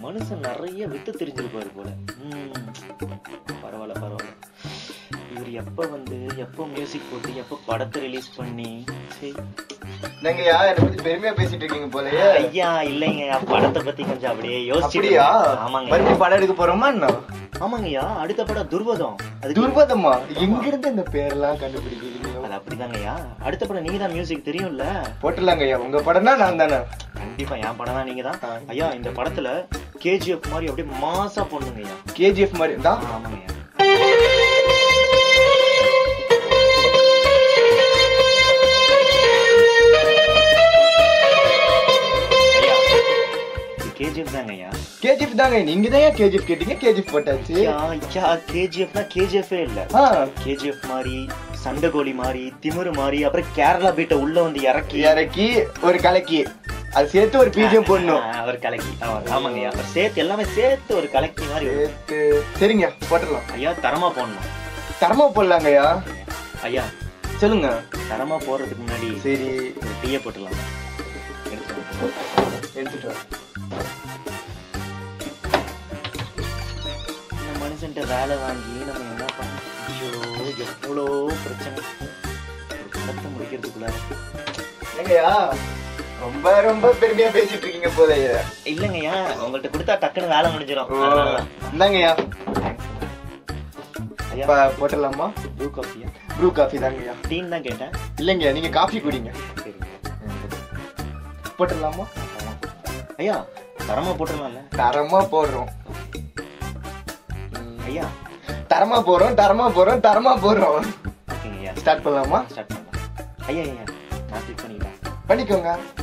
மனுஷன் நிறைய வித்து தெரிஞ்சிருப்பாரு போல ம், பரவாயில்ல பரவாயில்ல இவர் எப்ப வந்து எப்போ மியூசிக் போட்டு எப்போ படத்தை ரிலீஸ் பண்ணி சரி என்னங்கய்யா என்னை பத்தி பெருமையா பேசிட்டு இருக்கீங்க போலயே ஐயா இல்லைங்க படத்தை பத்தி கொஞ்சம் அப்படியே யோசிச்சு அப்படியா ஆமாங்க மறுபடியும் படம் எடுக்க போறோமா என்ன ஆமாங்கய்யா அடுத்த படம் துர்வதம் அது துர்பதமா எங்க இருந்து இந்த பேர்லாம் கண்டுபிடிக்கிறீங்க அது அப்படிதாங்கய்யா அடுத்த படம் நீங்க தான் மியூசிக் தெரியும்ல போட்டுலாங்கய்யா உங்க படம்னா நான் தானே கண்டிப்பா என் படம் தான் நீங்க தான் ஆ. ஐயா இந்த படத்துல கேஜிஎஃப் மாதிரி அப்படியே மாசா பண்ணுங்கய்யா கேஜிஎஃப் மாதிரி தான் ஆமாங்கய்யா கேஜிஎஃப் தாங்கய்யா கேஜிஎஃப் தாங்க நீங்க தான் கேஜிஎஃப் கேட்டீங்க கேஜிஎஃப் போட்டாச்சு ஐயா ஐயா கேஜிஎஃப்னா கேஜிஎஃபே இல்ல ஆ கேஜிஎஃப் மாதிரி சண்டைகோழி மாதிரி திமிரு மாதிரி அப்புறம் கேரளா பீட்டை உள்ள வந்து இறக்கி இறக்கி ஒரு கலக்கி அது சேர்த்து ஒரு பீஜம் போடணும் ஆ, அவர் கலக்கி ஆமா, ஆமாங்கய்யா அவர் சேர்த்து எல்லாமே சேர்த்து ஒரு கலக்கி மாதிரி ஒரு- சேர்த்து சரிங்க போட்டுடலாம் ஐயா தரமா போடணும் தரமா போடலாங்கய்யா ஐயா சொல்லுங்க தரமா போடுறதுக்கு முன்னாடி சரி ஒரு டீயை போட்டுடலாம் எடுத்துட்டு வரேன். இந்த மனுஷன்ட்ட வேலை வாங்கி நம்ம என்ன பண்ண ஐயோ எவ்வளோ பிரச்சனை ஒரு படத்தை முடிக்கிறதுக்குள்ள என்னங்கய்யா ரொம்ப ரொம்ப பெருமையா பேசிட்டு இருக்கீங்க போலயே இல்லைங்கய்யா உங்கள்ட்ட கொடுத்தா டக்குன்னு வேலை முடிஞ்சிடும் ஓ, அதனாலதான். இந்தாங்கய்யா ஐயா இப்ப போட்டுடலாமா ப்ளூ காஃபியா ப்ரூ காஃபி தாங்கய்யா டீன் தான் கேட்டேன் இல்லைங்க நீங்க காஃபி குடிங்க சரி போட்டுடலாமா ஐயா தரமா போட்டுடலாம்ல தரமா போடுறோம் ஐயா தரமா போறோம் தரமா போறோம் தரமா போறோம் ஓகேங்க ஐயா ஸ்டார்ட் பண்ணலாமா ஸ்டார்ட் பண்ணலாம் ஐயா ஐயா நான் கிளிக் பண்ணிக்கலாம் பண்ணிக்கோங்க